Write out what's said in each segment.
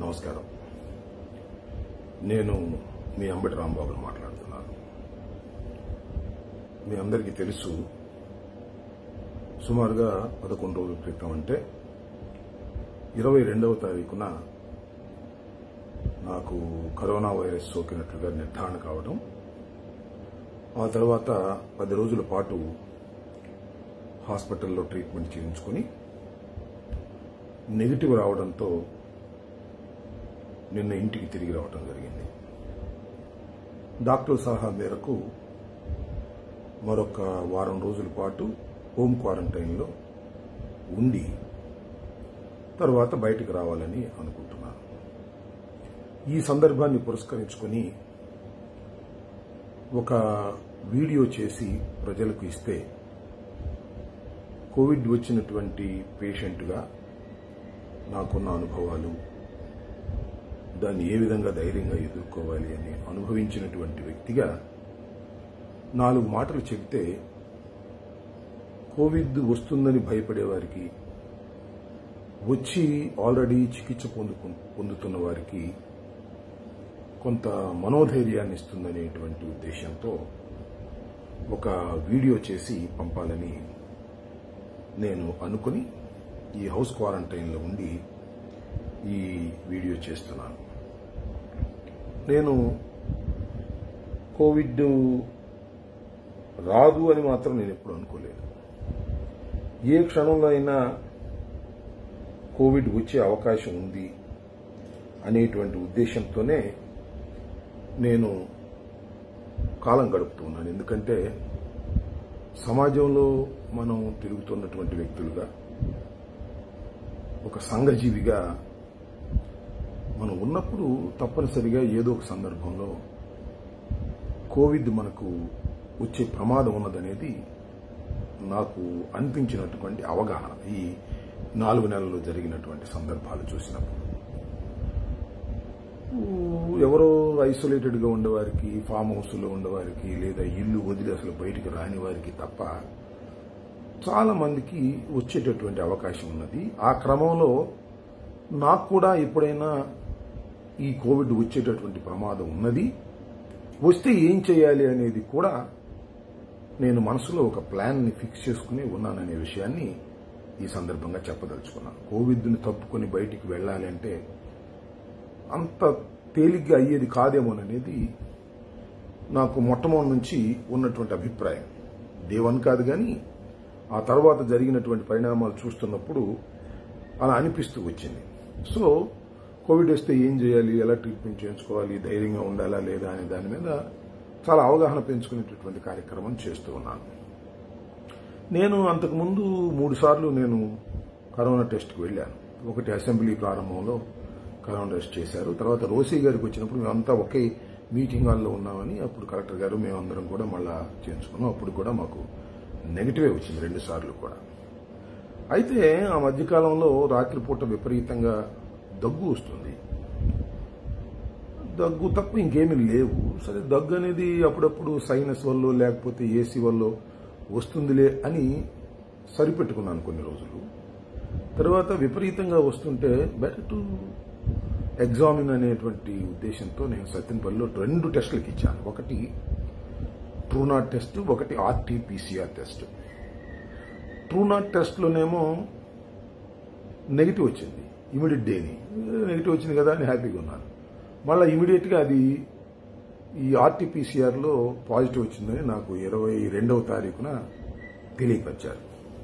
నమస్కారం నేను మీ అంబటి రాంబాబుని మాట్లాడుతున్నాను మీ అందరికీ తెలుసు సుమారుగా పదకొండు రోజుల క్రితం అంటే ఇరవై రెండవ తారీఖున నాకు కరోనా వైరస్ సోకినట్లుగా నిర్ధారణ కావడం ఆ తర్వాత పది రోజుల పాటు హాస్పిటల్లో ట్రీట్మెంట్ చేయించుకుని నెగిటివ్ రావడంతో నిన్న ఇంటికి తిరిగి రావడం జరిగింది డాక్టర్ సలహా మేరకు మరొక వారం రోజుల పాటు హోమ్ క్వారంటైన్లో ఉండి తర్వాత బయటకు రావాలని అనుకుంటున్నాను ఈ సందర్భాన్ని పురస్కరించుకొని ఒక వీడియో చేసి ప్రజలకు ఇస్తే కోవిడ్ వచ్చినటువంటి పేషెంట్గా నాకున్న అనుభవాలు దాన్ని ఏ విధంగా ధైర్యంగా ఎదుర్కోవాలి అని అనుభవించినటువంటి వ్యక్తిగా నాలుగు మాటలు చెబితే కోవిడ్ వస్తుందని భయపడే వారికి వచ్చి ఆల్రెడీ చికిత్స పొందుకు పొందుతున్న వారికి కొంత మనోధైర్యాన్ని ఇస్తుందనేటువంటి ఉద్దేశంతో ఒక వీడియో చేసి పంపాలని నేను అనుకుని ఈ హౌస్ క్వారంటైన్లో ఉండి ఈ వీడియో చేస్తున్నాను నేను కోవిడ్ రాదు అని మాత్రం నేను ఎప్పుడు అనుకోలేదు ఏ క్షణంలో అయినా కోవిడ్ వచ్చే అవకాశం ఉంది అనేటువంటి ఉద్దేశంతోనే నేను కాలం గడుపుతున్నాను ఎందుకంటే సమాజంలో మనం తిరుగుతున్నటువంటి వ్యక్తులుగా ఒక సంఘజీవిగా మనం ఉన్నప్పుడు తప్పనిసరిగా ఏదో ఒక సందర్భంలో కోవిడ్ మనకు వచ్చే ప్రమాదం ఉన్నదనేది నాకు అనిపించినటువంటి అవగాహన ఈ నాలుగు నెలల్లో జరిగినటువంటి సందర్భాలు చూసినప్పుడు ఎవరో ఐసోలేటెడ్ గా ఉండేవారికి ఫామ్ హౌస్ లో ఉండేవారికి లేదా ఇల్లు వదిలి అసలు బయటికి రాని వారికి తప్ప చాలా మందికి వచ్చేటటువంటి అవకాశం ఉన్నది ఆ క్రమంలో నాకు కూడా ఎప్పుడైనా ఈ కోవిడ్ వచ్చేటటువంటి ప్రమాదం ఉన్నది వస్తే ఏం చేయాలి అనేది కూడా నేను మనసులో ఒక ప్లాన్ ని ఫిక్స్ చేసుకుని ఉన్నాననే విషయాన్ని ఈ సందర్భంగా చెప్పదలుచుకున్నాను కోవిడ్ని తప్పుకొని బయటికి వెళ్ళాలి అంటే అంత తేలిగ్గా అయ్యేది కాదేమోననేది నాకు మొట్టమొదటి నుంచి ఉన్నటువంటి అభిప్రాయం డే వన్ కాదు కానీ ఆ తర్వాత జరిగినటువంటి పరిణామాలు చూస్తున్నప్పుడు అలా అనిపిస్తూ వచ్చింది సో కోవిడ్ వస్తే ఏం చేయాలి ఎలా ట్రీట్మెంట్ చేయించుకోవాలి ధైర్యంగా ఉండాలా లేదా అనే దాని మీద చాలా అవగాహన పెంచుకునేటటువంటి కార్యక్రమం చేస్తూ ఉన్నాను నేను అంతకుముందు మూడు సార్లు నేను కరోనా టెస్ట్కి వెళ్ళాను ఒకటి అసెంబ్లీ ప్రారంభంలో కరోనా టెస్ట్ చేశారు తర్వాత రోసీ గారికి వచ్చినప్పుడు మేమంతా ఒకే మీటింగ్ హాల్లో ఉన్నామని అప్పుడు కలెక్టర్ గారు మేమందరం కూడా మళ్ళా చేయించుకున్నాం అప్పుడు కూడా మాకు నెగిటివే వచ్చింది రెండు సార్లు కూడా అయితే ఆ మధ్యకాలంలో రాత్రిపూట విపరీతంగా దగ్గు వస్తుంది దగ్గు తప్ప ఇంకేమీ లేవు సరే దగ్గు అనేది అప్పుడప్పుడు సైనస్ వల్ల లేకపోతే ఏసీ వల్ల వస్తుందిలే అని సరిపెట్టుకున్నాను కొన్ని రోజులు తర్వాత విపరీతంగా వస్తుంటే బెటర్ టు ఎగ్జామిన్ అనేటువంటి ఉద్దేశంతో నేను సత్యనపల్లిలో రెండు టెస్టులకి ఇచ్చాను ఒకటి ట్రూనాట్ టెస్ట్ ఒకటి ఆర్టీపీసీఆర్ టెస్ట్ ట్రూనాట్ టెస్ట్లోనేమో నెగిటివ్ వచ్చింది ఇమీడియట్ డేని నెగిటివ్ వచ్చింది కదా అని హ్యాపీగా ఉన్నాను మళ్ళీ ఇమీడియట్గా అది ఈ ఆర్టీపీసీఆర్లో పాజిటివ్ వచ్చిందని నాకు ఇరవై రెండవ తారీఖున తెలియపరిచారు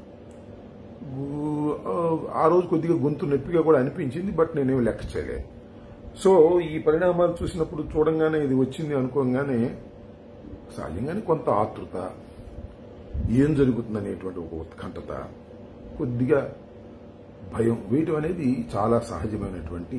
ఆ రోజు కొద్దిగా గొంతు నొప్పిగా కూడా అనిపించింది బట్ నేనేమి లెక్క చేయలేదు సో ఈ పరిణామాలు చూసినప్పుడు చూడంగానే ఇది వచ్చింది అనుకోగానే సహజంగానే కొంత ఆతృత ఏం జరుగుతుందనేటువంటి ఒక ఉత్కంఠత కొద్దిగా భయం వేయటం అనేది చాలా సహజమైనటువంటి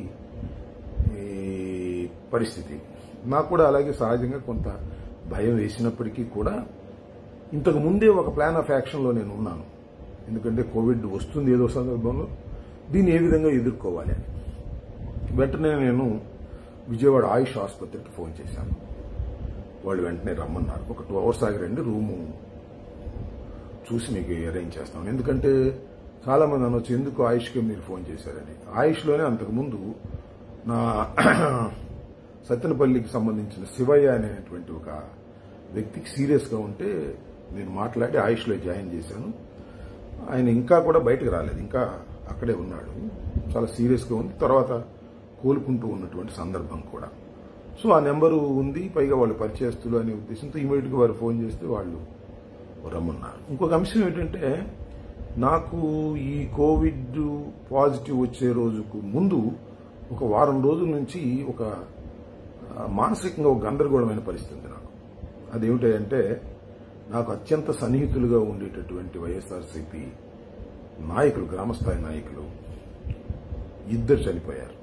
పరిస్థితి నాకు కూడా అలాగే సహజంగా కొంత భయం వేసినప్పటికీ కూడా ఇంతకు ముందే ఒక ప్లాన్ ఆఫ్ యాక్షన్లో నేను ఉన్నాను ఎందుకంటే కోవిడ్ వస్తుంది ఏదో సందర్భంలో దీన్ని ఏ విధంగా ఎదుర్కోవాలి అని వెంటనే నేను విజయవాడ ఆయుష్ ఆసుపత్రికి ఫోన్ చేశాను వాళ్ళు వెంటనే రమ్మన్నారు ఒక టూ అవర్స్ ఆగి రండి రూము చూసి మీకు అరేంజ్ చేస్తాం ఎందుకంటే చాలా మంది అనొచ్చు ఎందుకు ఆయుష్కి మీరు ఫోన్ చేశారని ఆయుష్లోనే అంతకుముందు నా సత్తెనపల్లికి సంబంధించిన శివయ్య అనేటువంటి ఒక వ్యక్తికి సీరియస్గా ఉంటే నేను మాట్లాడి ఆయుష్లో జాయిన్ చేశాను ఆయన ఇంకా కూడా బయటకు రాలేదు ఇంకా అక్కడే ఉన్నాడు చాలా సీరియస్గా ఉంది తర్వాత కోలుకుంటూ ఉన్నటువంటి సందర్భం కూడా సో ఆ నెంబరు ఉంది పైగా వాళ్ళు పరిచయస్తులు అనే ఉద్దేశంతో ఇమీడియట్గా వారు ఫోన్ చేస్తే వాళ్ళు రమ్మన్నారు ఇంకొక అంశం ఏంటంటే నాకు ఈ కోవిడ్ పాజిటివ్ వచ్చే రోజుకు ముందు ఒక వారం రోజుల నుంచి ఒక ఆ, మానసికంగా ఒక గందరగోళమైన పరిస్థితి ఉంది నాకు అదేమిటంటే నాకు అత్యంత సన్నిహితులుగా ఉండేటటువంటి వైఎస్ఆర్సీపీ నాయకులు గ్రామస్థాయి నాయకులు ఇద్దరు చనిపోయారు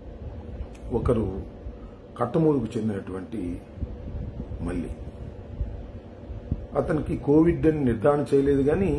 ఒకరు కట్టమూరుకు చెందినటువంటి మల్లి అతనికి కోవిడ్ అని నిర్ధారణ చేయలేదు కానీ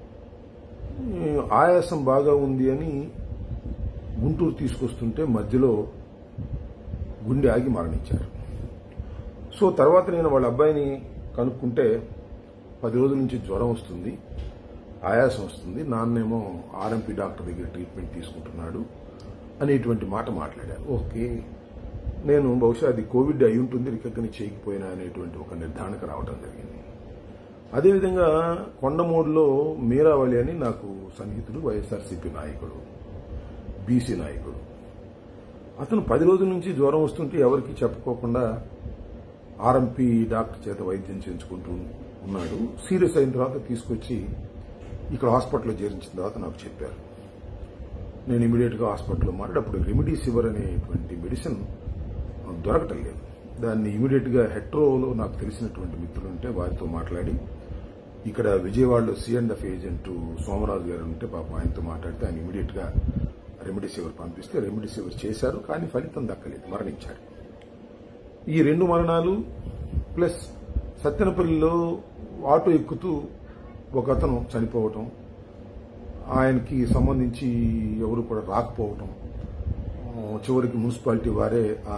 ఈ, ఆయాసం బాగా ఉంది అని గుంటూరు తీసుకొస్తుంటే మధ్యలో గుండె ఆగి మరణించారు సో తర్వాత నేను వాళ్ళ అబ్బాయిని కనుక్కుంటే పది రోజుల నుంచి జ్వరం వస్తుంది ఆయాసం వస్తుంది నాన్నేమో ఆర్ఎంపీ డాక్టర్ దగ్గర ట్రీట్మెంట్ తీసుకుంటున్నాడు అనేటువంటి మాట మాట్లాడారు ఓకే నేను బహుశా అది కోవిడ్ అయి ఉంటుంది రికగ్నైజ్ చేయకపోయినా అనేటువంటి ఒక నిర్ధారణకు రావడం జరిగింది అదేవిధంగా కొండమూడులో మీరావళి అని నాకు సన్నిహితుడు వైఎస్ఆర్సీపీ నాయకుడు బీసీ నాయకుడు అతను పది రోజుల నుంచి జ్వరం వస్తుంటే ఎవరికి చెప్పుకోకుండా ఆర్ఎంపీ డాక్టర్ చేత వైద్యం చేయించుకుంటూ ఉన్నాడు సీరియస్ అయిన తర్వాత తీసుకొచ్చి ఇక్కడ హాస్పిటల్లో చేర్చిన తర్వాత నాకు చెప్పారు నేను ఇమీడియట్ గా హాస్పిటల్లో మాట్లాడి అప్పుడు రెమిడీ సివర్ అనేటువంటి మెడిసిన్ దొరకటం లేదు దాన్ని ఇమీడియట్ గా హెట్రోలో నాకు తెలిసినటువంటి మిత్రులు ఉంటే వారితో మాట్లాడి ఇక్కడ విజయవాడలో C and F agent Somaraju గారు ఉంటే పాపం ఆయనతో మాట్లాడితే ఆయన ఇమీడియట్ గా రెమిడిసివర్ పంపిస్తే రెమిడిసివర్ చేశారు కానీ ఫలితం దక్కలేదు మరణించారు ఈ రెండు మరణాలు ప్లస్ సత్తెనపల్లిలో ఆటో ఎక్కుతూ ఒక అతను చనిపోవటం ఆయనకి సంబంధించి ఎవరు కూడా రాకపోవటం ఆ, చివరికి మున్సిపాలిటీ వారే ఆ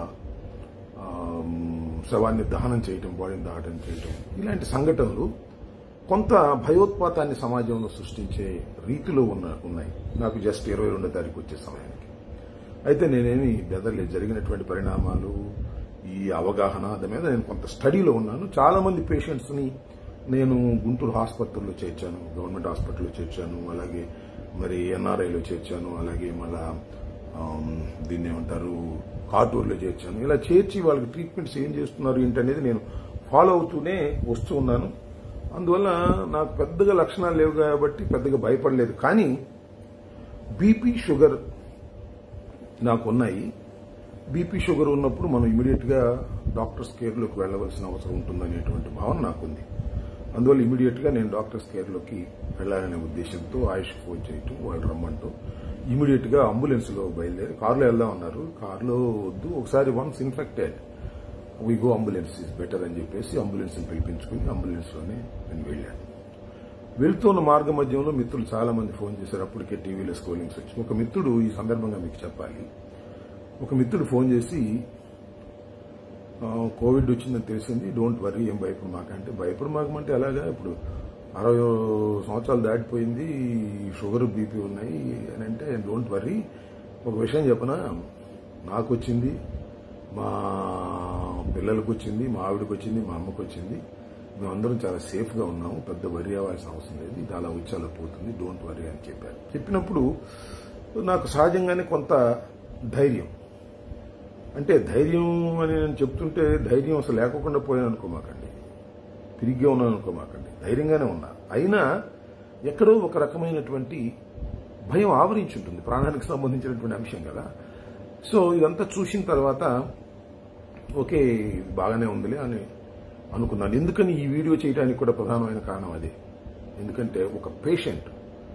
ఆ, శవాన్ని దహనం చేయటం బాడీని దహనం చేయటం ఇలాంటి సంఘటనలు కొంత భయోత్పాతాన్ని సమాజంలో సృష్టించే రీతిలో ఉన్న ఉన్నాయి నాకు జస్ట్ ఇరవై రెండో తారీఖు వచ్చే సమయానికి అయితే నేనేమి బెదర్లేదు జరిగినటువంటి పరిణామాలు ఈ అవగాహన దాని మీద నేను కొంత స్టడీలో ఉన్నాను చాలా మంది పేషెంట్స్ ని నేను గుంటూరు ఆసుపత్రుల్లో చేర్చాను గవర్నమెంట్ హాస్పిటల్లో చేర్చాను అలాగే మరి ఎన్ఆర్ఐలో చేర్చాను అలాగే మళ్ళా ఆమ్, దీన్ని ఏమంటారు కాటూరులో చేర్చాను ఇలా చేర్చి వాళ్ళకి ట్రీట్మెంట్స్ ఏం చేస్తున్నారు ఏంటనేది నేను ఫాలో అవుతూనే వస్తూ ఉన్నాను అందువల్ల నాకు పెద్దగా లక్షణాలు లేవు కాబట్టి పెద్దగా భయపడలేదు కానీ బీపీ షుగర్ నాకు ఉన్నాయి బీపీ షుగర్ ఉన్నప్పుడు మనం ఇమీడియట్ గా డాక్టర్స్ కేర్ లోకి వెళ్లవలసిన అవసరం ఉంటుందనేటువంటి భావన నాకుంది అందువల్ల ఇమీడియట్ గా నేను డాక్టర్స్ కేర్ లోకి వెళ్లాలనే ఉద్దేశంతో ఆయుష్ ఫోన్ చేయటం వాళ్ళు రమ్మంటూ ఇమీడియట్ గా అంబులెన్స్ లో బయలుదేరి కారులో వెళ్దాం అన్నారు కారులో వద్దు ఒకసారి once infected we go ambulance is better అని చెప్పేసి అంబులెన్స్ పిలిపించుకుని అంబులెన్స్ లోనే నేను వెళ్ళాను వెళ్తున్న మార్గ మధ్యంలో మిత్రులు చాలా మంది ఫోన్ చేశారు అప్పటికే టీవీలో స్కోలింగ్స్ వచ్చి ఒక మిత్రుడు ఈ సందర్భంగా మీకు చెప్పాలి ఒక మిత్రుడు ఫోన్ చేసి ఆ, కోవిడ్ వచ్చిందని తెలిసింది డోంట్ వరీ ఏం భయపడు మాకంటే భయపడు మాకమంటే ఎలాగా ఇప్పుడు అరవై సంవత్సరాలు దాటిపోయింది షుగర్ బీపీ ఉన్నాయి అని అంటే డోంట్ వరీ ఒక విషయం చెప్పనా నాకు వచ్చింది మా పిల్లలకు వచ్చింది మా ఆవిడకి వచ్చింది మా అమ్మకు వచ్చింది మేమందరం చాలా సేఫ్ గా ఉన్నాము పెద్ద వరి అవ్వాల్సిన అవసరం లేదు ఇది అలా వచ్చి అలా పోతుంది డోంట్ వరీ అని చెప్పారు చెప్పినప్పుడు నాకు సహజంగానే కొంత ధైర్యం అంటే ధైర్యం అని నేను చెప్తుంటే ధైర్యం అసలు లేకుండా పోయాను అనుకోమాకండి తిరిగి ఉన్నాను అనుకోమాకండి ధైర్యంగానే ఉన్నా అయినా ఎక్కడో ఒక రకమైనటువంటి భయం ఆవరించి ఉంటుంది ప్రాణానికి సంబంధించినటువంటి అంశం కదా సో ఇదంతా చూసిన తర్వాత ఓకే ఇది బాగానే ఉందిలే అని అనుకున్నాను ఎందుకని ఈ వీడియో చేయడానికి కూడా ప్రధానమైన కారణం అదే ఎందుకంటే ఒక పేషెంట్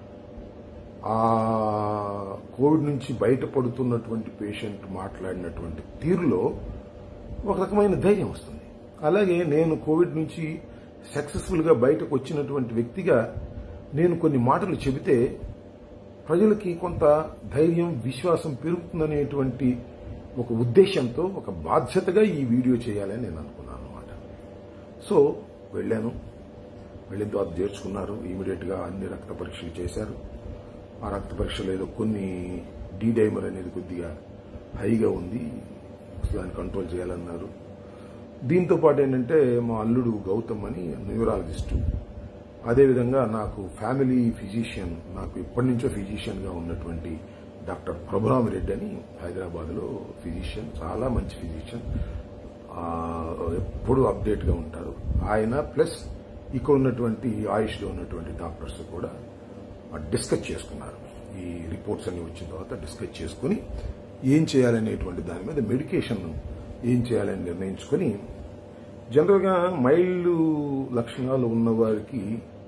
ఆ కోవిడ్ నుంచి బయటపడుతున్నటువంటి పేషెంట్ మాట్లాడినటువంటి తీరులో ఒక రకమైన ధైర్యం వస్తుంది అలాగే నేను కోవిడ్ నుంచి సక్సెస్ఫుల్ గా బయటకు వచ్చినటువంటి వ్యక్తిగా నేను కొన్ని మాటలు చెబితే ప్రజలకి కొంత ధైర్యం విశ్వాసం పెరుగుతుందనేటువంటి ఒక ఉద్దేశంతో ఒక బాధ్యతగా ఈ వీడియో చేయాలని నేను అనుకున్నాను అనమాట సో వెళ్ళాను వెళ్ళిన తర్వాత చేర్చుకున్నారు ఇమీడియట్ గా అన్ని రక్త పరీక్షలు చేశారు ఆ రక్త పరీక్షలు ఏదో కొన్ని డీ డైమర్ అనేది కొద్దిగా హైగా ఉంది దాన్ని కంట్రోల్ చేయాలన్నారు దీంతో పాటు ఏంటంటే మా అల్లుడు గౌతమ్ అని న్యూరాలజిస్టు అదేవిధంగా నాకు ఫ్యామిలీ ఫిజిషియన్ నాకు ఇప్పటి నుంచో ఫిజిషియన్గా ఉన్నటువంటి డాక్టర్ ప్రభురామిరెడ్డి అని హైదరాబాద్లో ఫిజిషియన్ చాలా మంచి ఫిజిషియన్ ఆ, ఎప్పుడు అప్డేట్గా ఉంటారు ఆయన ప్లస్ ఇక్కడ ఉన్నటువంటి ఆయుష్లో ఉన్నటువంటి డాక్టర్స్ కూడా డిస్కస్ చేసుకున్నారు ఈ రిపోర్ట్స్ అన్ని వచ్చిన తర్వాత డిస్కస్ చేసుకుని ఏం చేయాలనేటువంటి దాని మీద మెడికేషన్ ఏం చేయాలని నిర్ణయించుకొని జనరల్గా మైల్డ్ లక్షణాలు ఉన్న వారికి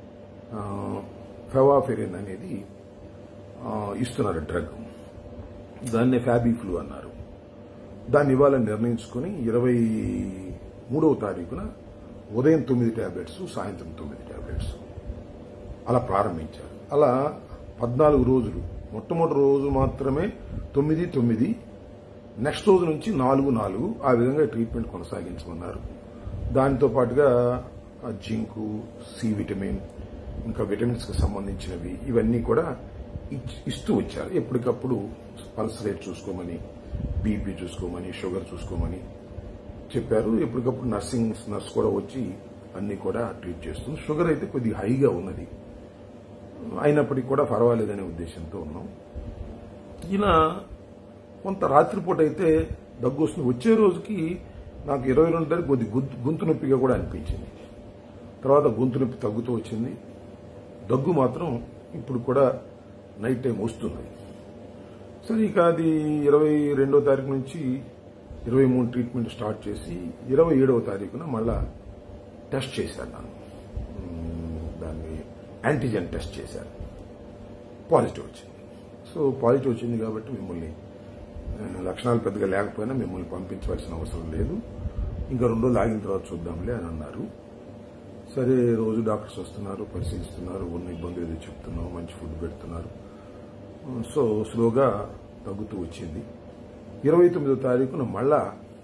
ఫెవాఫెరిన్ అనేది ఆ, ఇస్తున్నారు డ్రగ్ దాన్నే ఫ్యాబీ ఫ్లూ అన్నారు దాన్ని ఇవ్వాలని నిర్ణయించుకుని ఇరవై మూడవ తారీఖున ఉదయం తొమ్మిది టాబ్లెట్స్ సాయంత్రం తొమ్మిది టాబ్లెట్స్ అలా ప్రారంభించారు అలా పద్నాలుగు రోజులు మొట్టమొదటి రోజు మాత్రమే తొమ్మిది తొమ్మిది నెక్స్ట్ రోజు నుంచి నాలుగు నాలుగు ఆ విధంగా ట్రీట్మెంట్ కొనసాగించమన్నారు దానితో పాటుగా ఆ జింకు సి విటమిన్ ఇంకా విటమిన్స్ కి సంబంధించినవి ఇవన్నీ కూడా ఇచ్- ఇస్తూ వచ్చారు ఎప్పటికప్పుడు పల్స్ రేట్ చూసుకోమని బీపీ చూసుకోమని షుగర్ చూసుకోమని చెప్పారు ఎప్పటికప్పుడు నర్సింగ్ నర్స్ కూడా వచ్చి అన్ని కూడా ట్రీట్ చేస్తుంది షుగర్ అయితే కొద్దిగా హైగా ఉన్నది అయినప్పటికీ కూడా పర్వాలేదనే ఉద్దేశంతో ఉన్నాం ఈయన కొంత రాత్రిపూట అయితే దగ్గు వస్తుంది వచ్చే రోజుకి నాకు ఇరవై రెండు తారీఖు కొద్ది గొంతు గొంతు నొప్పిగా కూడా అనిపించింది తర్వాత గొంతు నొప్పి తగ్గుతూ వచ్చింది దగ్గు మాత్రం ఇప్పుడు కూడా నైట్ టైం వస్తుంది సరే ఇక అది ఇరవై రెండో తారీఖు నుంచి ఇరవై మూడు ట్రీట్మెంట్ స్టార్ట్ చేసి ఇరవై ఏడవ తారీఖున మళ్ళా టెస్ట్ చేశాను నన్ను మ్మ్, దాన్ని యాంటీజెన్ టెస్ట్ చేశారు పాజిటివ్ వచ్చింది సో పాజిటివ్ వచ్చింది కాబట్టి మిమ్మల్ని ఆ, లక్షణాలు పెద్దగా లేకపోయినా మిమ్మల్ని పంపించవలసిన అవసరం లేదు ఇంకా రెండు రోజులు ఆగిన తర్వాత చూద్దాంలే అని అన్నారు సరే రోజు డాక్టర్స్ వస్తున్నారు పరిశీలిస్తున్నారు ఉన్న ఇబ్బందులు ఏదో చెప్తున్నారు మంచి ఫుడ్ పెడుతున్నారు సో స్లోగా తగ్గుతూ వచ్చింది ఇరవై తొమ్మిదో తారీఖున మళ్ళా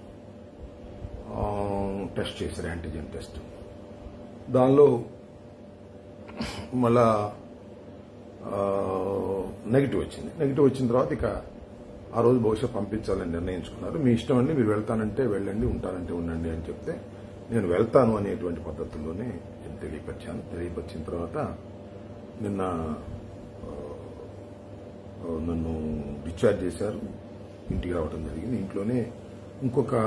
ఆ, టెస్ట్ చేశారు యాంటీజెన్ టెస్ట్ దానిలో మళ్ళా ఆ, నెగిటివ్ వచ్చింది నెగిటివ్ వచ్చిన తర్వాత ఇక ఆ రోజు బహుశా పంపించాలని నిర్ణయించుకున్నారు మీ ఇష్టం అండి మీరు వెళ్తానంటే వెళ్ళండి ఉంటానంటే ఉండండి అని చెప్తే నేను వెళ్తాను అనేటువంటి పద్ధతుల్లోనే నేను తెలియపరిచాను తెలియపరిచిన తర్వాత నిన్న ఆ, నన్ను డిశ్చార్జ్ చేశారు ఇంటికి రావడం జరిగింది ఇంట్లోనే ఇంకొక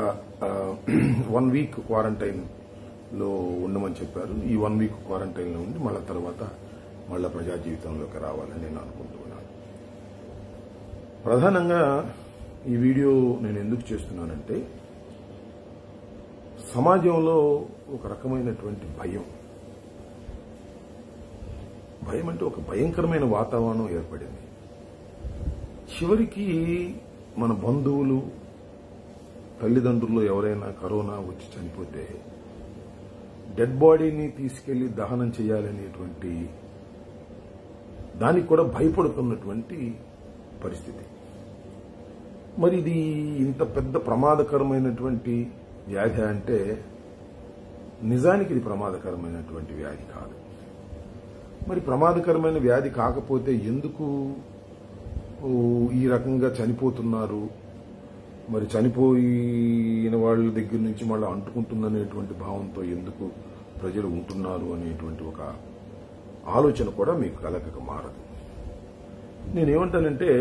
వన్ వీక్ క్వారంటైన్ లో ఉండమని చెప్పారు ఈ వన్ వీక్ క్వారంటైన్ లో ఉండి మళ్ళా తర్వాత మళ్ళా ప్రజా జీవితంలోకి రావాలని నేను అనుకుంటున్నాను ప్రధానంగా ఈ వీడియో నేను ఎందుకు చేస్తున్నానంటే సమాజంలో ఒక రకమైనటువంటి భయం భయం అంటే ఒక భయంకరమైన వాతావరణం ఏర్పడింది చివరికి మన బంధువులు తల్లిదండ్రులు ఎవరైనా కరోనా వచ్చి చనిపోతే డెడ్ బాడీని తీసుకెళ్లి దహనం చేయాలనేటువంటి దానికి కూడా భయపడుతున్నటువంటి పరిస్థితి మరి ఇది ఇంత పెద్ద ప్రమాదకరమైనటువంటి వ్యాధి అంటే నిజానికి ఇది ప్రమాదకరమైనటువంటి వ్యాధి కాదు మరి ప్రమాదకరమైన వ్యాధి కాకపోతే ఎందుకు ఓ, ఈ రకంగా చనిపోతున్నారు మరి చనిపోయిన వాళ్ళ దగ్గర నుంచి మళ్ళీ అంటుకుంటుందనేటువంటి భావంతో ఎందుకు ప్రజలు ఉంటున్నారు అనేటువంటి ఒక ఆలోచన కూడా మీకు కలగక మారదు నేనేమంటానంటే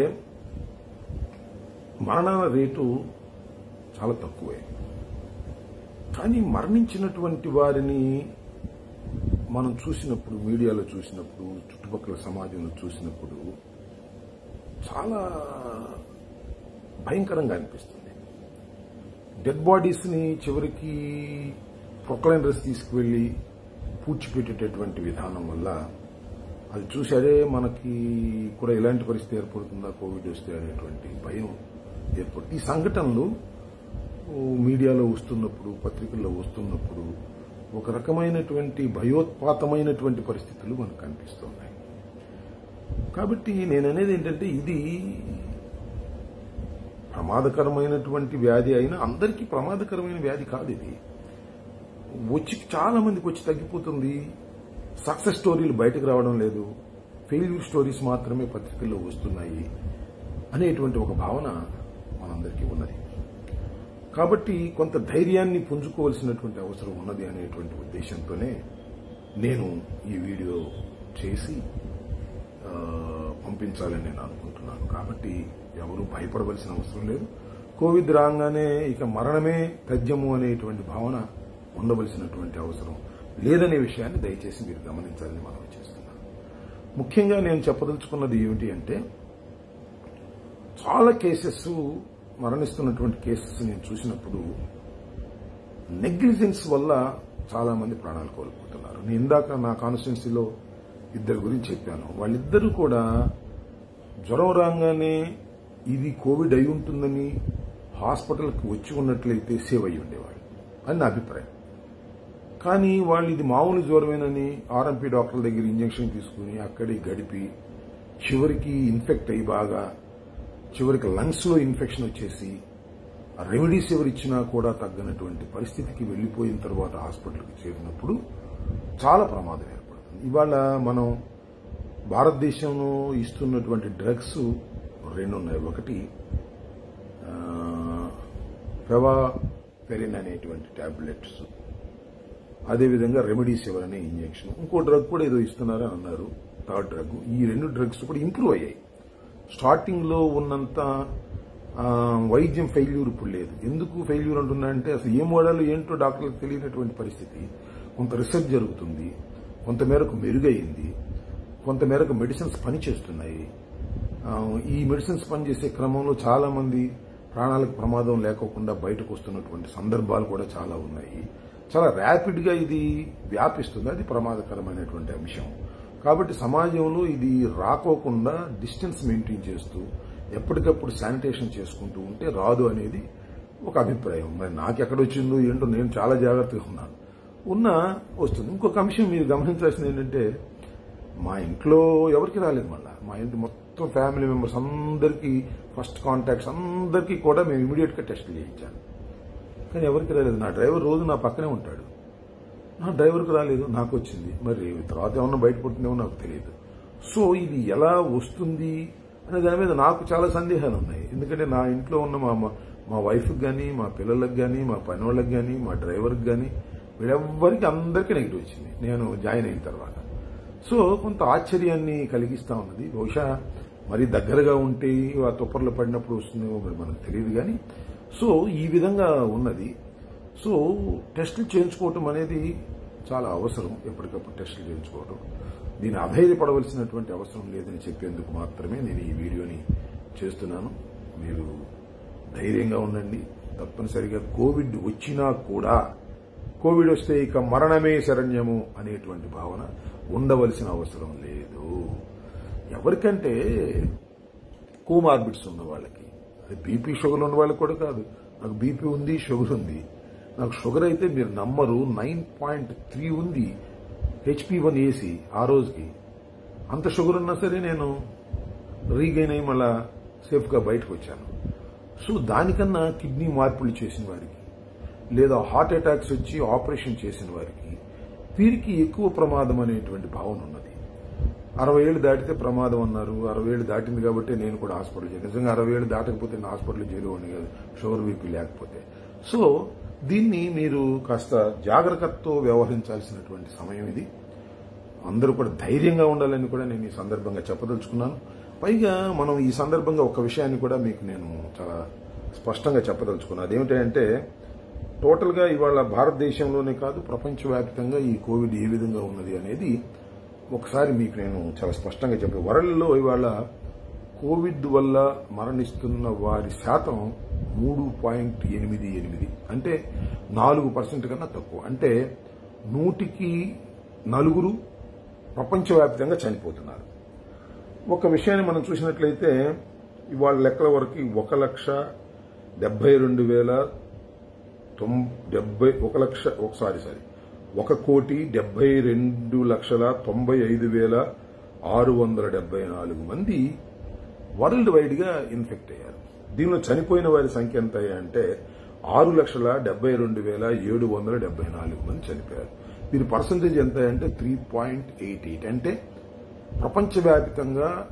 మరణాల రేటు చాలా తక్కువే కానీ మరణించినటువంటి వారిని మనం చూసినప్పుడు మీడియాలో చూసినప్పుడు చుట్టుపక్కల సమాజంలో చూసినప్పుడు చాలా భయంకరంగా అనిపిస్తుంది డెడ్ బాడీస్ ని చివరికి ప్రొక్లైనర్స్ తీసుకువెళ్లి పూడ్చిపెట్టేటటువంటి విధానం వల్ల అది చూసి అదే మనకి కూడా ఎలాంటి పరిస్థితి ఏర్పడుతుందా కోవిడ్ వస్తే అనేటువంటి భయం ఏర్పడుతుంది ఈ సంఘటనలు ఓ, మీడియాలో వస్తున్నప్పుడు పత్రికల్లో వస్తున్నప్పుడు ఒక రకమైనటువంటి భయోత్పాతమైనటువంటి పరిస్థితులు మనకు కనిపిస్తున్నాయి కాబట్టి నేను అనేది ఏంటంటే ఇది ప్రమాదకరమైనటువంటి వ్యాధి అయినా అందరికీ ప్రమాదకరమైన వ్యాధి కాదు ఇది వచ్చి చాలా మందికి వచ్చి తగ్గిపోతుంది సక్సెస్ స్టోరీలు బయటకు రావడం లేదు ఫెయిల్యూర్ స్టోరీస్ మాత్రమే పత్రికల్లో వస్తున్నాయి అనేటువంటి ఒక భావన మనందరికీ ఉన్నది కాబట్టి కొంత ధైర్యాన్ని పుంజుకోవాల్సినటువంటి అవసరం ఉన్నది అనేటువంటి ఉద్దేశంతోనే నేను ఈ వీడియో చేసి ఆ, పంపించాలని నేను అనుకుంటున్నాను కాబట్టి ఎవరు భయపడవలసిన అవసరం లేదు కోవిడ్ రాగానే ఇక మరణమే తథ్యము అనేటువంటి భావన ఉండవలసినటువంటి అవసరం లేదనే విషయాన్ని దయచేసి మీరు గమనించాలని మనం చేస్తున్నాను ముఖ్యంగా నేను చెప్పదలుచుకున్నది ఏమిటి అంటే చాలా కేసెస్ మరణిస్తున్నటువంటి కేసెస్ నేను చూసినప్పుడు నెగ్లిజెన్స్ వల్ల చాలా మంది ప్రాణాలు కోల్పోతున్నారు నేను ఇందాక నా కాన్స్టిట్యున్సీలో ఇద్దరు గురించి చెప్పాను వాళ్ళిద్దరూ కూడా జ్వరం రాగానే ఇది కోవిడ్ అయి ఉంటుందని హాస్పిటల్కి వచ్చి ఉన్నట్లయితే సేవ్ అయి ఉండేవాళ్ళు అని నా అభిప్రాయం కానీ వాళ్ళు ఇది మామూలు జ్వరమేనని ఆర్ఎంపీ డాక్టర్ దగ్గర ఇంజెక్షన్ తీసుకుని అక్కడే గడిపి చివరికి ఇన్ఫెక్ట్ అయ్యి బాగా చివరికి లంగ్స్ లో ఇన్ఫెక్షన్ వచ్చేసి ఆ రెమెడీస్ ఎవరు ఇచ్చినా కూడా తగ్గనటువంటి పరిస్థితికి వెళ్లిపోయిన తర్వాత హాస్పిటల్కి చేరినప్పుడు చాలా ప్రమాదం ఏర్పడుతుంది ఇవాళ మనం భారతదేశంలో ఇస్తున్నటువంటి డ్రగ్స్ రెండు ఉన్నాయి ఒకటి పెవా పెరిన్ అనేటువంటి టాబ్లెట్స్ అదేవిధంగా రెమెడీస్ ఎవరనే ఇంజెక్షన్ ఇంకో డ్రగ్ కూడా ఏదో ఇస్తున్నారని అన్నారు థర్డ్ డ్రగ్ ఈ రెండు డ్రగ్స్ కూడా ఇంప్రూవ్ అయ్యాయి స్టార్టింగ్ లో ఉన్నంత ఆ, వైద్యం ఫెయిల్యూర్ ఇప్పుడు లేదు ఎందుకు ఫెయిల్యూర్ అంటున్నారంటే అసలు ఏం వాడాలో ఏంటో డాక్టర్లకు తెలియనటువంటి పరిస్థితి కొంత రీసెర్చ్ జరుగుతుంది కొంత మేరకు మెరుగైంది కొంత మేరకు మెడిసిన్స్ పనిచేస్తున్నాయి ఆ, ఈ మెడిసిన్స్ పనిచేసే క్రమంలో చాలా మంది ప్రాణాలకు ప్రమాదం లేకోకుండా బయటకు వస్తున్నటువంటి సందర్భాలు కూడా చాలా ఉన్నాయి చాలా ర్యాపిడ్ గా ఇది వ్యాపిస్తుంది అది ప్రమాదకరమైనటువంటి అంశం కాబట్టి సమాజంలో ఇది రాకోకుండా డిస్టెన్స్ మెయింటైన్ చేస్తూ ఎప్పటికప్పుడు శానిటేషన్ చేసుకుంటూ ఉంటే రాదు అనేది ఒక అభిప్రాయం మరి నాకు ఎక్కడ వచ్చిందో ఏంటో నేను చాలా జాగ్రత్తగా ఉన్నాను ఉన్నా వస్తుంది ఇంకొక అంశం మీరు గమనించాల్సింది ఏంటంటే మా ఇంట్లో ఎవరికి రాలేదు మళ్ళా మా ఇంటి మొత్తం ఫ్యామిలీ మెంబర్స్ అందరికీ ఫస్ట్ కాంటాక్ట్స్ అందరికీ కూడా మేము ఇమీడియట్ గా టెస్టులు చేయించాను కానీ ఎవరికి రాలేదు నా డ్రైవర్ రోజు నా పక్కనే ఉంటాడు నా డ్రైవర్కి రాలేదు నాకు వచ్చింది మరి తర్వాత ఏమన్నా బయటపడుతుందేమో నాకు తెలియదు సో ఇది ఎలా వస్తుంది అనే దాని మీద నాకు చాలా సందేహాలు ఉన్నాయి ఎందుకంటే నా ఇంట్లో ఉన్న మా మా- మా వైఫ్కి కానీ మా పిల్లలకు కానీ మా పని వాళ్ళకి కానీ మా డ్రైవర్కి కానీ వీళ్ళెవ్వరికి అందరికీ నెగిటివ్ వచ్చింది నేను జాయిన్ అయిన తర్వాత సో కొంత ఆశ్చర్యాన్ని కలిగిస్తా ఉన్నది బహుశా మరి దగ్గరగా ఉంటే ఆ తుప్పర్లు పడినప్పుడు వస్తుందేమో మరి మనకు తెలియదు కానీ సో ఈ విధంగా ఉన్నది సో టెస్టులు చేయించుకోవటం అనేది చాలా అవసరం ఎప్పటికప్పుడు టెస్టులు చేయించుకోవటం దీన్ని అధైర్యపడవలసినటువంటి అవసరం లేదని చెప్పేందుకు మాత్రమే నేను ఈ వీడియోని చేస్తున్నాను మీరు ధైర్యంగా ఉండండి తప్పనిసరిగా కోవిడ్ వచ్చినా కూడా కోవిడ్ వస్తే ఇక మరణమే శరణ్యము అనేటువంటి భావన ఉండవలసిన అవసరం లేదు ఎవరికంటే కోమార్బిడ్స్ ఉన్న వాళ్ళకి అది బీపీ షుగర్ ఉన్న వాళ్ళకి కూడా కాదు నాకు బీపీ ఉంది షుగర్ ఉంది నాకు షుగర్ అయితే మీరు నమ్మరు నైన్ పాయింట్ త్రీ ఉంది హెచ్పి వన్ ఏసీ ఆ రోజుకి అంత షుగర్ ఉన్నా సరే నేను రీగైన్ అయి మళ్ళా సేఫ్గా బయటకు వచ్చాను సో దానికన్నా కిడ్నీ మార్పులు చేసిన వారికి లేదా హార్ట్ అటాక్స్ వచ్చి ఆపరేషన్ చేసిన వారికి వీరికి ఎక్కువ ప్రమాదం అనేటువంటి భావన ఉన్నది అరవై ఏళ్ళు దాటితే ప్రమాదం అన్నారు అరవై ఏళ్ళు దాటింది కాబట్టి నేను కూడా హాస్పిటల్ చేయాలి నిజంగా అరవై ఏళ్ళు దాటకపోతే నేను హాస్పిటల్ చేరేవాడిని కాదు షుగర్ బీపీ లేకపోతే సో దీన్ని మీరు కాస్త జాగ్రత్తతో వ్యవహరించాల్సినటువంటి సమయం ఇది అందరూ కూడా ధైర్యంగా ఉండాలని కూడా నేను ఈ సందర్భంగా చెప్పదలుచుకున్నాను పైగా మనం ఈ సందర్భంగా ఒక విషయాన్ని కూడా మీకు నేను చాలా స్పష్టంగా చెప్పదలుచుకున్నాను అదేమిటంటే టోటల్ గా ఇవాళ భారతదేశంలోనే కాదు ప్రపంచవ్యాప్తంగా ఈ కోవిడ్ ఏ విధంగా ఉన్నది అనేది ఒకసారి మీకు నేను చాలా స్పష్టంగా చెప్పాను వరల్డ్లో ఇవాళ కోవిడ్ వల్ల మరణిస్తున్న వారి శాతం మూడు పాయింట్ ఎనిమిది ఎనిమిది అంటే నాలుగు పర్సెంట్ కన్నా తక్కువ అంటే నూటికి నలుగురు ప్రపంచవ్యాప్తంగా చనిపోతున్నారు ఒక విషయాన్ని మనం చూసినట్లయితే ఇవాళ లెక్కల వరకు ఒక లక్ష డెబ్బై రెండు వేల తొం డెబ్బై ఒక లక్ష ఒకసారి సారి ఒక కోటి డెబ్బై రెండు లక్షల తొంభై ఐదు వేల ఆరు వందల డెబ్బై నాలుగు మంది వరల్డ్ వైడ్ గా ఇన్ఫెక్ట్ అయ్యారు దీనిలో చనిపోయిన వారి సంఖ్య ఎంత అంటే ఆరు లక్షల డెబ్బై రెండు వేల ఏడు వందల డెబ్బై నాలుగు మంది చనిపోయారు దీని పర్సంటేజ్ ఎంత అంటే త్రీ పాయింట్ ఎయిట్ ఎయిట్ అంటే ప్రపంచవ్యాప్తంగా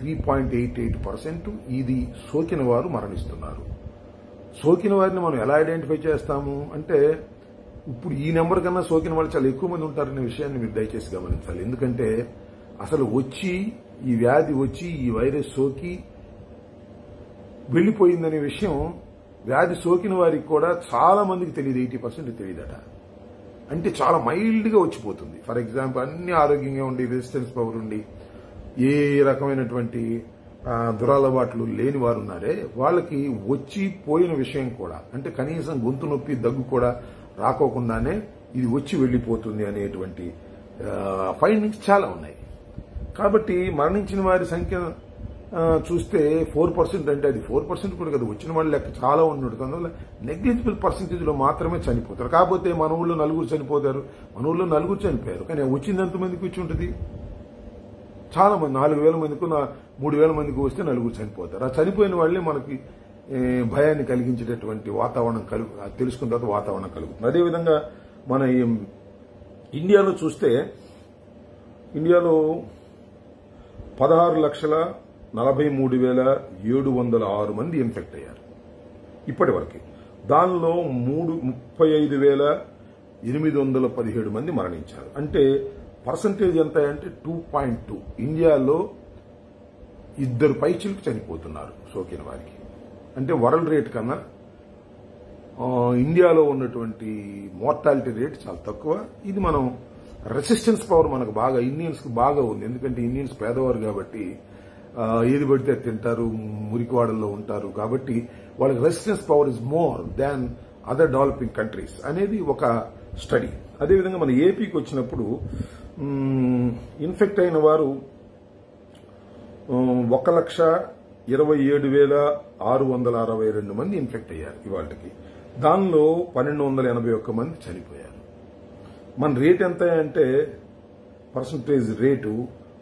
three point eight eight percent ఇది సోకిన వారు మరణిస్తున్నారు సోకిన వారిని మనం ఎలా ఐడెంటిఫై చేస్తాము అంటే ఇప్పుడు ఈ నెంబర్ కన్నా సోకిన వాళ్ళు చాలా ఎక్కువ మంది ఉంటారనే విషయాన్ని మీరు దయచేసి గమనించాలి ఎందుకంటే అసలు వచ్చి ఈ వ్యాధి వచ్చి ఈ వైరస్ సోకి వెళ్లిపోయిందనే విషయం వ్యాధి సోకిన వారికి కూడా చాలా మందికి తెలియదు ఎయిటీ పర్సెంట్ తెలియదట అంటే చాలా మైల్డ్ గా వచ్చిపోతుంది ఫర్ ఎగ్జాంపుల్ అన్ని ఆరోగ్యంగా ఉండి రెసిస్టెన్స్ పవర్ ఉండి ఏ రకమైనటువంటి ఆ, దురలవాట్లు లేని వారు ఉన్నారే వాళ్ళకి వచ్చి పోయిన విషయం కూడా అంటే కనీసం గొంతు నొప్పి దగ్గు కూడా రాకోకుండానే ఇది వచ్చి వెళ్లిపోతుంది అనేటువంటి ఫైండింగ్స్ చాలా ఉన్నాయి కాబట్టి మరణించిన వారి సంఖ్య ఆ, చూస్తే ఫోర్ పర్సెంట్ అంటే అది ఫోర్ పర్సెంట్ కూడా కదా వచ్చిన వాళ్ళ లెక్క చాలా ఉన్నట్టు అందువల్ల నెగ్లిజిబుల్ పర్సెంటేజ్ లో మాత్రమే చనిపోతారు కాకపోతే మన ఊళ్ళో నలుగురు చనిపోతారు మన ఊళ్ళో నలుగురు చనిపోయారు కానీ వచ్చింది ఎంతమందికి వచ్చి ఉంటుంది చాలా మంది నాలుగు వేల మందికి నా- మూడు వేల మందికి వస్తే నలుగురు చనిపోతారు ఆ చనిపోయిన వాళ్ళే మనకి ఏ, భయాన్ని కలిగించేటటువంటి వాతావరణం కలుగు అది తెలుసుకున్న తర్వాత వాతావరణం కలుగుతుంది అదేవిధంగా మన ఈ ఇండియాలో చూస్తే ఇండియాలో పదహారు లక్షల నలభై మూడు వేల ఏడు వందల ఆరు మంది ఇన్ఫెక్ట్ అయ్యారు ఇప్పటి వరకు దానిలో మూడు ముప్పై ఐదు వేల ఎనిమిది వందల పదిహేడు మంది మరణించారు అంటే పర్సంటేజ్ ఎంత అంటే టూ పాయింట్ టూ ఇండియాలో ఇద్దరు పైచిలకు చనిపోతున్నారు సోకిన వారికి అంటే వరల్డ్ రేట్ కన్నా ఆ, ఇండియాలో ఉన్నటువంటి మోర్టాలిటీ రేట్ చాలా తక్కువ ఇది మనం రెసిస్టెన్స్ పవర్ మనకు బాగా ఇండియన్స్ కి బాగా ఉంది ఎందుకంటే ఇండియన్స్ పేదవారు కాబట్టి ఆ, ఏది పడితే అది తింటారు మురికివాడల్లో ఉంటారు కాబట్టి వాళ్ళకి resistance power is more than other developing countries అనేది ఒక స్టడీ అదేవిధంగా మన ఏపీకి వచ్చినప్పుడు ఇన్ఫెక్ట్ అయిన వారు ఒక లక్ష ఇరవై ఏడు వేల ఆరు వందల అరవై రెండు మంది ఇన్ఫెక్ట్ అయ్యారు ఇవాళకి దానిలో పన్నెండు వందల ఎనభై ఒక్క మంది చనిపోయారు మన రేట్ ఎంత అంటే percentage rate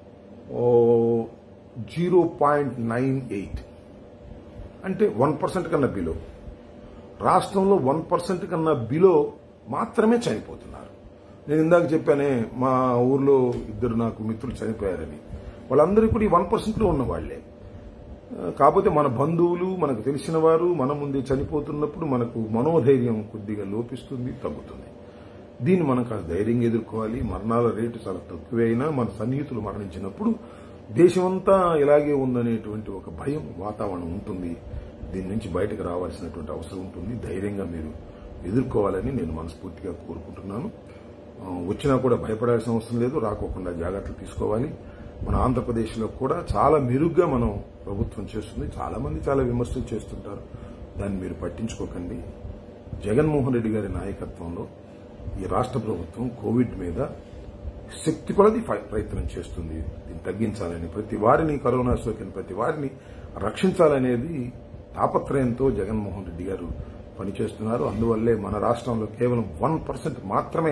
zero point nine eight అంటే వన్ పర్సెంట్ కన్నా బిలో రాష్ట్రంలో వన్ పర్సెంట్ కన్నా బిలో మాత్రమే చనిపోతున్నారు నేను ఇందాక చెప్పానే మా ఊర్లో ఇద్దరు నాకు మిత్రులు చనిపోయారని వాళ్ళందరూ కూడా ఈ వన్ పర్సెంట్లో ఉన్న వాళ్లే ఆ, కాకపోతే మన బంధువులు మనకు తెలిసిన వారు మన ముందే చనిపోతున్నప్పుడు మనకు మనోధైర్యం కొద్దిగా లోపిస్తుంది తగ్గుతుంది దీన్ని మనం కాస్త ధైర్యంగా ఎదుర్కోవాలి మరణాల రేటు చాలా తక్కువే అయినా మన సన్నిహితులు మరణించినప్పుడు దేశమంతా ఇలాగే ఉందనేటువంటి ఒక భయం వాతావరణం ఉంటుంది దీని నుంచి బయటకు రావాల్సినటువంటి అవసరం ఉంటుంది ధైర్యంగా మీరు ఎదుర్కోవాలని నేను మనస్ఫూర్తిగా కోరుకుంటున్నాను ఆ, వచ్చినా కూడా భయపడాల్సిన అవసరం లేదు రాకోకుండా జాగ్రత్తలు తీసుకోవాలి మన ఆంధ్రప్రదేశ్లో కూడా చాలా మెరుగ్గా మనం ప్రభుత్వం చేస్తుంది చాలా మంది చాలా విమర్శలు చేస్తుంటారు దాన్ని మీరు పట్టించుకోకండి జగన్మోహన్ రెడ్డి గారి నాయకత్వంలో ఈ రాష్ట్ర ప్రభుత్వం కోవిడ్ మీద శక్తి కొలది ఫై- ప్రయత్నం చేస్తుంది దీన్ని తగ్గించాలని ప్రతి వారిని కరోనా సోకిన ప్రతి వారిని రక్షించాలనేది తాపత్రయంతో జగన్మోహన్ రెడ్డి గారు పనిచేస్తున్నారు అందువల్లే మన రాష్ట్రంలో కేవలం వన్ పర్సెంట్ మాత్రమే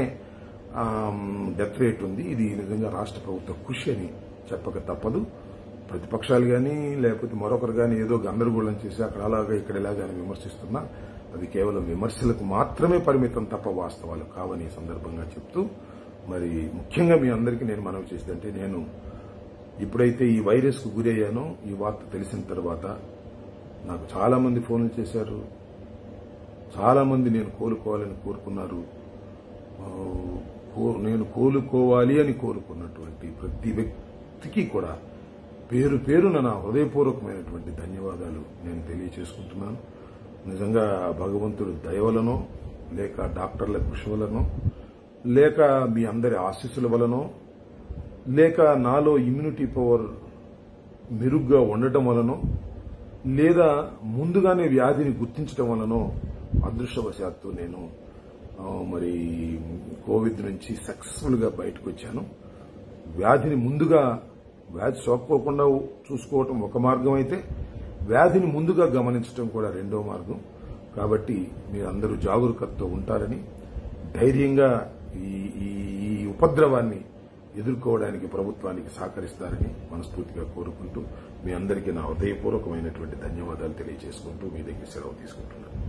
డెత్ రేట్ ఉంది ఇది నిజంగా రాష్ట్ర ప్రభుత్వ కృషి అని చెప్పక తప్పదు ప్రతిపక్షాలు కానీ లేకపోతే మరొకరు కానీ ఏదో గందరగోళం చేసి అక్కడ అలాగా ఇక్కడ ఇలాగా అని విమర్శిస్తున్నా అవి కేవలం విమర్శలకు మాత్రమే పరిమితం తప్ప వాస్తవాలు కావని ఈ సందర్భంగా చెప్తూ మరి ముఖ్యంగా మీ అందరికీ నేను మనవి చేసేదంటే నేను ఎప్పుడైతే ఈ వైరస్ కు గురయ్యానో ఈ వార్త తెలిసిన తర్వాత నాకు చాలా మంది ఫోన్లు చేశారు చాలా మంది నేను కోలుకోవాలని కోరుకున్నారు ఆ, కో- నేను కోలుకోవాలి అని కోరుకున్నటువంటి ప్రతి వ్యక్తికి కూడా పేరు పేరున నా హృదయపూర్వకమైనటువంటి ధన్యవాదాలు నేను తెలియచేసుకుంటున్నాను నిజంగా భగవంతుడు దయవలనో లేక డాక్టర్ల కృషి వలనో లేక మీ అందరి ఆశీస్సుల వలనో లేక నాలో ఇమ్యూనిటీ పవర్ మెరుగ్గా ఉండటం వలనో లేదా ముందుగానే వ్యాధిని గుర్తించడం వలనో అదృష్టవశాత్తు నేను ఆ, మరి కోవిడ్ నుంచి సక్సెస్ఫుల్ గా బయటకు వచ్చాను వ్యాధిని ముందుగా వ్యాధి సోకపోకుండా చూసుకోవటం ఒక మార్గం అయితే వ్యాధిని ముందుగా గమనించడం కూడా రెండో మార్గం కాబట్టి మీరందరూ జాగరూకతతో ఉంటారని ధైర్యంగా ఈ ఈ ఈ ఉపద్రవాన్ని ఎదుర్కోవడానికి ప్రభుత్వానికి సహకరిస్తారని మనస్ఫూర్తిగా కోరుకుంటూ మీ అందరికీ నా హృదయపూర్వకమైనటువంటి ధన్యవాదాలు తెలియజేసుకుంటూ మీ దగ్గర సెలవు తీసుకుంటున్నాను